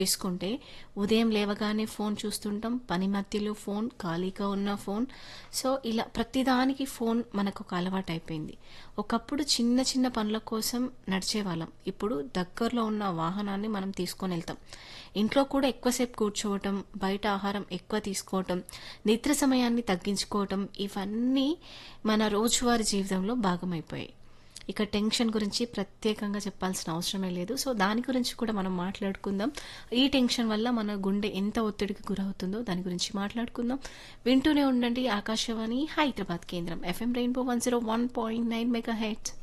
చేసుకుంటే ఉదయం లేవగానే ఫోన్ చూస్తుంటాం పని మధ్యలో ఫోన్ ఖాళీగా ఉన్న ఫోన్ సో ఇలా ప్రతిదానికి ఫోన్ మనకు ఒక అలవాటు అయిపోయింది ఒకప్పుడు చిన్న చిన్న పనుల కోసం నడిచేవాళ్ళం ఇప్పుడు దగ్గరలో ఉన్న వాహనాన్ని మనం తీసుకొని వెళ్తాం ఇంట్లో కూడా ఎక్కువసేపు కూర్చోవటం బయట ఆహారం ఎక్కువ తీసుకోవటం నిద్ర సమయాన్ని తగ్గించుకోవటం ఇవన్నీ మన రోజువారీ జీవితంలో భాగమైపోయాయి ఇక టెన్షన్ గురించి ప్రత్యేకంగా చెప్పాల్సిన అవసరమే లేదు సో దాని గురించి కూడా మనం మాట్లాడుకుందాం ఈ టెన్షన్ వల్ల మన గుండె ఎంత ఒత్తిడికి గురవుతుందో దాని గురించి మాట్లాడుకుందాం వింటూనే ఉండండి ఆకాశవాణి హైదరాబాద్ కేంద్రం FM rainbow one zero one point nine mega heads